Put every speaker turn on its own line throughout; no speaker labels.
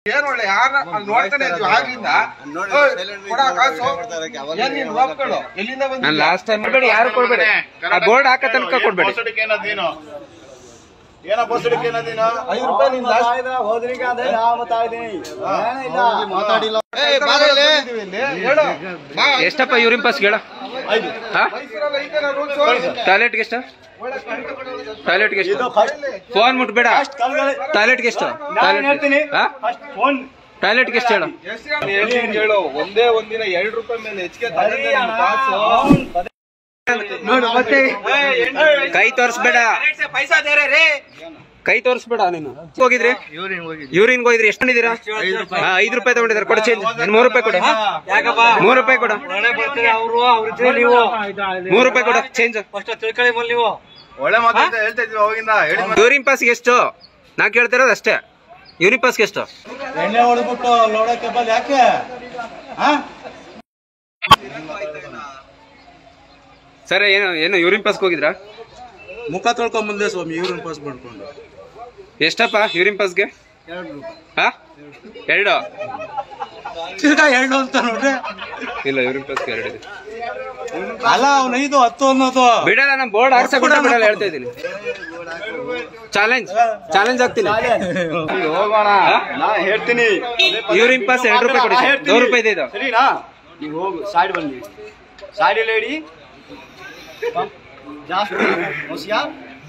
ಏನ್ ಒಳ್ಳೆ ಯಾರ ಅಲ್ಲಿ ನೋಡ್ತಾನೆ ಇದ್ವಿ ಆಗ್ಲಿಂದ ಓಯ್, ಕೊಡ ಕಾಸು ಏನ್ ನೀನ್ ಒಪ್ಕೊಳ್ಳು ಎಲ್ಲಿಂದ
ನಾನು
ಬಂದಿಲ್ಲ
ಲಾಸ್ಟ್ ಟೈಮ್ ಕೊಡ್ಬೇಡಿ ಯಾರು ಕೊಡ್ಬೇಡಿ ಆ ಬೋರ್ಡ್ ಹಾಕ ತನಕ ಕೊಡ್ಬೇಡಿ
ಏನದೇನು ಏನ ಬೋಸಡಿಕೆ ಏನದೇನು
ಐದು ರೂಪಾಯಿ ನಿನ್
ಮಾತಾಡಿಲ್ಲ
ಹೇಳು ಬಾ,
ಎಷ್ಟಪ್ಪ ಯೂರಿನ್ ಪಾಸ್ ಹೇಳ ಹಾ
ಮೈಸೂರಲ್ಲಿ ಐತೇನೋ rules?
ಟಾಯ್ಲೆಟ್ಗೆ ಎಷ್ಟು
ಒಳ್ಳೆ ಕರೆಕ್ಟ್ ಕೊಡೋದು.
ಟಾಯ್ಲೆಟ್ಗೆ ಎಷ್ಟು ಫೋನ್ ಮುಟ್ಬೇಡ ಟಾಯ್ಲೆಟ್ಗೆ ಎಷ್ಟು
ಹೇಳ್ತೀನಿ
ಹಾ
ಫಸ್ಟ್ ಫೋನ್
ಟಾಯ್ಲೆಟ್ಗೆ ಎಷ್ಟು ಹೇಳು
ಎಷ್ಟ್ ಹೇಳು? ನೀನ್ ಹೇಳ್ತೀನಿ ಹೇಳು ಒಂದೇ ಒಂದಿನ ಎರಡು ರೂಪಾಯಿ ಮೇಲೆ ಹೆಚ್ಚಿಗೆ ತಗೊಂಡೆ ನಿನ್ ಕಾಸು
ನೋಡು ಮತ್ತೆ ಕೈ ತೋರಿಸ್ಬೇಡ ಕೈ ತೋರಿಸ್ಬೇಡ ನೀನು ಹೋಗಿದ್ರಿ ಯೂರಿನ್ ಹೋಗಿದ್ರಿ ಎಷ್ಟು ಬಂದಿದ್ದೀರಾ ಹಾ ಐದು ರೂಪಾಯಿ ತಗೊಂಡಿದ್ದಾರೆ ಕೊಡು ಚೇಂಜ್ ಮೂರು ರೂಪಾಯಿ ಕೊಡು ಮೂರು ರೂಪಾಯಿ ಕೊಡು ಮೂರು ರೂಪಾಯಿ ಕೊಡು ಚೇಂಜ್
ಒಳ್ಳೆ ಮಾತಾಡ್ತಾ ಹೇಳ್ತಾ ಇದ್ವಿ ಅವಾಗಿಂದ ಹೇಳಿ
ಯೂರಿನ್ ಪಾಸ್ಗೆ ಎಷ್ಟು ನಾ ಕೇಳ್ತಿರೋದು ಅಷ್ಟೇ ಯೂರಿನ್ ಪಾಸ್ಗೆ ಎಷ್ಟು
ಎಣ್ಣೆ ಹೊಡೆದ್ಬಿಟ್ಟು ಲೋಡಕ್ಕೆ ಬಂದ್ ಯಾಕೆ
ಸರ್ ಏನು ಏನು ಯೂರಿನ್ ಪಾಸ್ಗೆ ಹೋಗಿದ್ರಾ
ಮುಖ ತೊಳ್ಕೊಂಡ್ ಬಂದೆ ಸ್ವಾಮಿ ಇವ್ರನ್ನ ಪಾಸ್ ಮಾಡ್ಕೊಂಡು
ಎಷ್ಟಪ್ಪ ಯೂರಿನ್ ಪಾಸ್ಗೆ ಹಾ ಎರಡು
ತಿರ್ಗಾ ಎರಡು ಅಂತ ನೋಡ್ರಿ
ಇಲ್ಲ ಯೂರಿನ್ ಪಾಸ್ಗೆ ಎರಡು ಇದೆ
ಅಲ್ಲ ಅವ್ನ ಐದು ಹತ್ತು ಅನ್ನೋದು
ಬಿಡಲ್ಲ ನಾನು ಬೋರ್ಡ್ ಹಾಕ್ಸ ಕೂಡ ಬಿಡಲ್ಲ ಹೇಳ್ತಾ ಇದ್ದೀನಿ ಚಾಲೆಂಜ್ ಚಾಲೆಂಜ್ ಆಗ್ತೀನಿ
ಹೋಗೋಣ ನಾ ಹೇಳ್ತೀನಿ
ಯೂರಿನ್ ಪಾಸ್ ಎರಡು ರೂಪಾಯಿ ಕೊಡಿ ಸರ್. ನೂರು ರೂಪಾಯಿ ಇದೆ ಇದು
ಸರಿನಾ ನೀವು ಹೋಗು ಸೈಡ್ ಬನ್ನಿ ಸೈಡ್ ಅಲ್ಲಿ ಹೇಳಿ ಜಾಸ್ತಿ ಹುಷಿಯಾರ್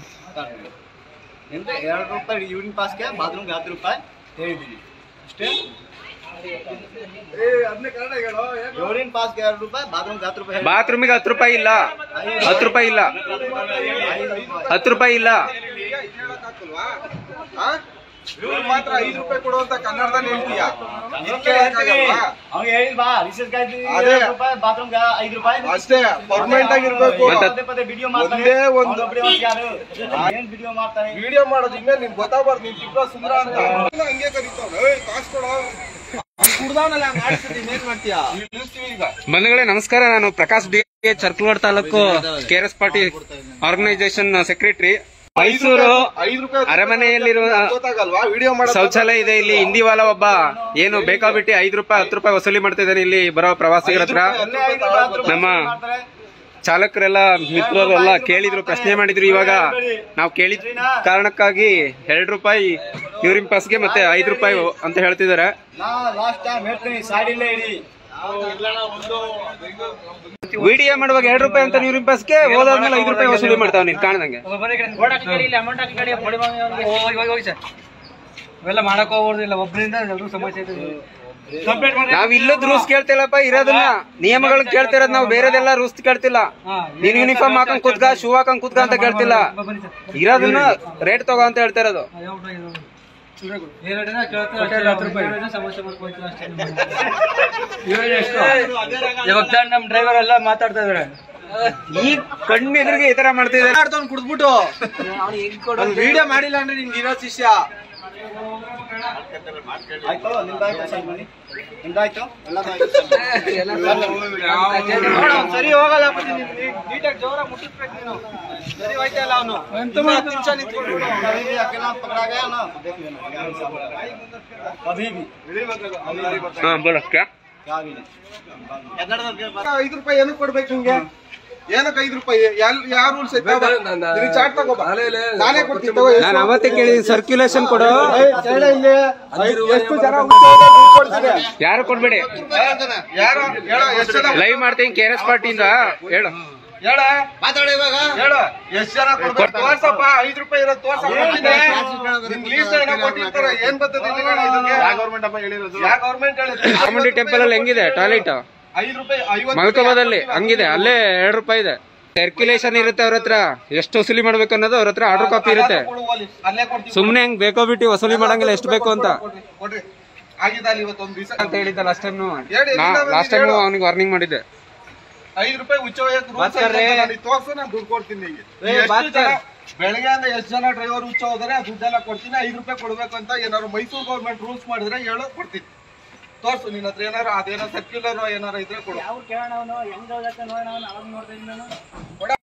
ಎಂತ ಎರಡು ರೂಪಾಯಿ ಯೂರಿನ್ ಪಾಸ್ಗೆ ಬಾತ್ರೂಮ್ಗೆ ಹತ್ತು ರೂಪಾಯಿ ಹೇಳಿದ್ದೀನಿ ಅಷ್ಟೇ ಯೂರಿನ್ ಪಾಸ್ಗೆ ಎರಡು ರೂಪಾಯಿ ಬಾತ್ರೂಮ್ಗೆ ಹತ್ತು ರೂಪಾಯಿ
ಬಾತ್ರೂಮಿಗೆ ಹತ್ತು ರೂಪಾಯಿ ಇಲ್ಲ ಹತ್ತು ರೂಪಾಯಿ ಇಲ್ಲ ಹತ್ತು ರೂಪಾಯಿ ಇಲ್ಲ
ಹೇಳಕ್ಕಾಗಲ್ವಾ? ಆ? ಇವ್ರು ಮಾತ್ರ ಐದು ರೂಪಾಯಿ ಕೊಡುವಂತ ಕನ್ನಡದಲ್ಲಿ ಹೇಳ್ತೀಯ ಇದ್ ಕೇಳಕ್ಕಾಗಲ್ವಾ?
ಅವ್ನಿಗೆ ಹೇಳಿಲ್ವಾ ರಿಸರ್ಚ್
ಅದೇ.
ಎರಡು ರೂಪಾಯಿ ಬಾತ್ರೂಮ್ಗೆ ಐದು ರೂಪಾಯಿ
ಅಷ್ಟೇ ಪರ್ಮನೆಂಟ್ ಆಗಿರ್ಬೇಕು
ಮತ್ತೆ-
ಪದೇ ಪದೇ ವಿಡಿಯೋ ಮಾಡ್ತಾನೆ
ಒಂದೇ ಒಂದು-
ಅವ್ನೊಬ್ನೇ ಒಂದ್ ಯಾರು ಏನ್ ವಿಡಿಯೋ ಮಾಡ್ತಾನೆ
ವಿಡಿಯೋ ಮಾಡೋದು ಇನ್ನೇ ನಿನ್ ಗೊತ್ತಾಗ್ಬಾರ್ದು ನೀನ್ ಚಿಕ್ಕ ಸುಂದರ ಅಂತ ಹಂಗೆ ಕರೀತಾವ್ ಏಯ್ ಕಾಸು ಕೊಡೋ ಕುಡ್ದವನಲ್ಲ ಹಂಗ ಆಡ್ಸಿದ್ದೀನಿ ಏನ್ ಮಾಡ್ತೀಯಾ ಇಳಿಸ್ತೀವಿ ಈಗ
ಬಂಧುಗಳೇ ನಮಸ್ಕಾರ ನಾನು Prakash D Charkalwad taluk K R S party organisation secretary Mysuru
ಐದು ರೂಪಾಯಿ
ಅರಮನೆಯಲ್ಲಿರುವ
ಗೊತ್ತಾಗಲ್ವಾ ವಿಡಿಯೋ ಮಾಡೋದು
ಶೌಚಾಲಯ ಇದೆ ಇಲ್ಲಿ ಹಿಂದಿವಾಲ ಒಬ್ಬ ಏನು ಬೇಕಾಬಿಟ್ಟು ಐದು ರೂಪಾಯಿ ಹತ್ತು ರೂಪಾಯಿ ವಸೂಲಿ ಮಾಡ್ತಿದ್ದಾನೆ ಇಲ್ಲಿ ಬರೋ ಪ್ರವಾಸಿಗರ ಹತ್ರ
ಅಲ್ಲೇ ಐದು ರೂಪಾಯಿ ಹತ್ತು ರೂಪಾಯಿ
ನಮ್ಮ
ಮಾಡ್ತಾರೆ.
ಚಾಲಕರೆಲ್ಲ ಮಿತ್ರರು ಎಲ್ಲ ಕೇಳಿದ್ರು ಪ್ರಶ್ನೆ ಮಾಡಿದ್ರು ಇವಾಗ ನಾವು ಕೇಳಿದ ಕಾರಣಕ್ಕಾಗಿ ಎರಡು ರೂಪಾಯಿ ಯೂರಿನ್ ಪಾಸ್ಗೆ ಮತ್ತೆ ಐದು ರೂಪಾಯಿ ಅಂತ ಹೇಳ್ತಿದ್ದಾರೆ
ನಾ ಲಾಸ್ಟ್ ಟೈಮ್ ಹೇಳ್ತೀನಿ ಸೈಡ್ ಇಲ್ಲೇ ಇಡಿ
ವಿಡಿಯೋ ಮಾಡುವಾಗ ಎರಡು ರೂಪಾಯಿ ಅಂತ ಯೂರಿನ್ ಪಾಸ್ಗೆ ಹೋದಾದ್ಮೇಲೆ ಐದು ರೂಪಾಯಿ ವಸೂಲಿ ಮಾಡ್ತಾವ ನೀನ್ ಕಾಣದಂಗೆ
ಇವೆಲ್ಲ ಮಾಡಕ್ ಹೋಗ್ಬೋದಿಲ್ಲ ಒಬ್ಬರಿಂದ ಎಲ್ಲರೂ ಸಮಸ್ಯೆ ಇದೆ ಕಂಪ್ಲೇಂಟ್ ಮಾಡಿ
ನಾವ್ ಇಲ್ಲದ್ ರೂಲ್ಸ್ ಕೇಳ್ತಿಲ್ಲಪ್ಪ ಇರೋದನ್ನ ನಿಯಮಗಳು ಕೇಳ್ತಿರೋದ್ ನಾವು ಬೇರೆದೆಲ್ಲ ರೂಲ್ಸ್ ಕೇಳ್ತಿಲ್ಲ ನೀನ್ ಯೂನಿಫಾರ್ಮ್ ಹಾಕೊಂಡ್ ಕೂತ್ಕ ಶೂ ಹಾಕೊಂಡ್ ಕೂತ್ಕ ಅಂತ ಕೇಳ್ತಿಲ್ಲ
ಬನ್ನಿ ಸರ್
ಇರೋದನ್ನ ರೇಟ್ ತಗೋ ಅಂತ ಹೇಳ್ತಾ ಇರೋದು
ಎರಡು ದಿನ ಕೇಳ್ತಾರೆ ಅಷ್ಟೇ, ಎರಡು ದಿನ ಸಮಸ್ಯೆ ಮಾಡ್ಕೊಳ್ತೀವಿ ಅಷ್ಟೇ ಇವಾಗ ಎಷ್ಟು? ಇವಾಗ ತಾನೇ ನಮ್ ಡ್ರೈವರ್ ಎಲ್ಲ ಮಾತಾಡ್ತಾ ಇದಾರೆ
ಈ ಕಣ್ಣೆದುರಿಗೆ ಈ ತರ ಮಾಡ್ತಿದ್ದಾರೆ
ಮಾಡ್ತಾವ್ ಕುಡ್ದ್ಬಿಟ್ಟು ವಿಡಿಯೋ ಮಾಡಿಲ್ಲ ಅಂದ್ರೆ ನಿನ್ಗೆ ಇರೋ ಶಿಷ್ಯ
ಆಯ್ತು ನಿಮ್ದಾಯ್ತು ಸೈಡ್ ಬನ್ನಿ ನಿಮ್ದಾಯ್ತು ಎಲ್ಲದಾಯ್ತು
ನೋಡು, ಅವ್ನ್ ಸರಿ ಹೋಗಲ್ಲ ನೀಟಾಗಿ ಜೋರ ಮುಟ್ಟಿಸ್ಬೇಕು ನೀನು ಸರಿ ಹೋಯ್ತಾ ಇಲ್ಲ ಅವನು ಹತ್ತು ನಿಮಿಷ ನಿಂತ್ಕೊಂಡು
कभी भी अकेला पकड़ा गया ना देख लेना कभी भी
ಹಾ ಬೋಲ ಕ್ಯಾ
क्या भी नहीं
ಐದು ರೂಪಾಯಿ ಏನಕ್ಕೆ ಕೊಡ್ಬೇಕು ನಿಮ್ಗೆ ಏನಕ್ಕೆ ಐದು ರೂಪಾಯಿ ಯಾರ್ ಯಾವ ರೂಲ್ಸ್ ಐತೆ ನಿನಗೆ ಚಾಟ್ ತಗೋ ಬಾ. ನಾನೇ ಕೊಡ್ತೀನಿ ತಗೋ
ನಾನು ಅವತ್ತೇ ಕೇಳಿ ಸರ್ಕ್ಯುಲೇಷನ್ ಕೊಡು
ಕೇಳ ಇಲ್ಲಿ ಎಷ್ಟು ಜನ ಉಳ್ಸೋದು ದುಡ್ಡು ಕೊಡ್ತೀನಿ.
ಯಾರು ಕೊಡ್ಬೇಡಿ
ಯಾರು ಹೇಳು ಎಷ್ಟು ಜನ
ಲೈವ್ ಮಾಡ್ತೀನಿ ಕೆ ಆರ್ ಎಸ್ ಪಾರ್ಟಿಯಿಂದ ಹೇಳು
ಹೇಳ ಮಾತಾಡ ಇವಾಗ ಹೇಳು ಎಷ್ಟು ಜನ ಕೊಡ್ಬೇಕು ತೋರ್ಸಪ್ಪ ಐದು ರೂಪಾಯಿ ಇರೋದು ತೋರ್ಸಪ್ಪ ನಿಮ್ ಲೀಸ್ಟ್ ಏನೋ ಕೊಟ್ಟಿರ್ತಾರೆ ಏನ್ ಬರ್ತದೆ
ಗೌರ್ಮೆಂಟ್ ಅಪ್ಪ ಹೇಳಿರೋದು
ಯಾವ ಗೌರ್ಮೆಂಟ್ ಹೇಳುತ್ತೆ
ಚಾಮುಂಡಿ ಟೆಂಪಲ್ ಅಲ್ಲಿ ಹೆಂಗಿದೆ ಟಾಯ್ಲೆಟ್
ಐದು ರೂಪಾಯಿ ಐವತ್ತು
ಮಲ್ಕೋಬೋದಲ್ಲಿ ಹಂಗಿದೆ ಅಲ್ಲೇ ಎರಡು ರೂಪಾಯಿ ಇದೆ ಸರ್ಕ್ಯುಲೇಷನ್ ಇರುತ್ತೆ ಅವ್ರ ಹತ್ರ ಎಷ್ಟು ವಸೂಲಿ ಮಾಡ್ಬೇಕು ಅನ್ನೋದು ಅವ್ರ ಹತ್ರ ಆರ್ಡರ್ ಕಾಪಿ ಇರುತ್ತೆ
ಕೊಡುವಲ್ಲಿ ಅಲ್ಲೇ ಕೊಡ್ತೀವಿ
ಸುಮ್ನೆ ಹೆಂಗ್ ಬೇಕೋ ಬಿಟ್ಟು ವಸೂಲಿ ಮಾಡಂಗಿಲ್ಲ ಎಷ್ಟು ಬೇಕು ಅಂತ
ಕೊಡ್ರಿ ಕೊಡ್ರಿ ಆಗಿದೆ ಅಲ್ಲಿ ಇವತ್ತೊಂದು ದಿವಸ
ಅಂತ ಹೇಳಿದ್ದ ಲಾಸ್ಟ್ ಟೈಮ್
ಹೇಳಿ, ಎಲ್ಲಿಂದ
ಲಾಸ್ಟ್ ಟೈಮ್
ಬಂದಿದ್ದು?
ಅವನಿಗೆ ವಾರ್ನಿಂಗ್ ಮಾಡಿದ್ದೆ
ಐದು ರೂಪಾಯಿ ಉಚ್ಚ ತೋರ್ಸು ನಾನು ದುಡ್ಡು ಕೊಡ್ತೀನಿ ನಿಂಗೆ ಎಷ್ಟು ಜನ ಬೆಳಗ್ಗೆ ಅಂದ್ರೆ ಎಷ್ಟು ಜನ ಡ್ರೈವರ್ ಹುಚ್ಚ ಹೋದ್ರೆ ಆ ದುಡ್ಡೆಲ್ಲ ಕೊಡ್ತೀನಿ ಐದು ರೂಪಾಯಿ ಕೊಡ್ಬೇಕು ಅಂತ ಏನಾದ್ರು ಮೈಸೂರು ಗೌರ್ಮೆಂಟ್ ರೂಲ್ಸ್ ಮಾಡಿದ್ರೆ ಹೇಳೋ ಕೊಡ್ತೀನಿ ತೋರ್ಸು ನಿನ್ನ ಹತ್ರ ಏನಾರು ಅದೇನೋ ಸರ್ಕ್ಯುಲರ್ ಏನಾರು ಇದ್ರೆ ಕೊಡು
ಅವ್ರು ಕೇಳೋಣ ಹೆಂಗ್ ನೋಡೋಣ ಅವಾಗ ನೋಡ್ತಾ ಇದ್ದೀನಿ ನಾನು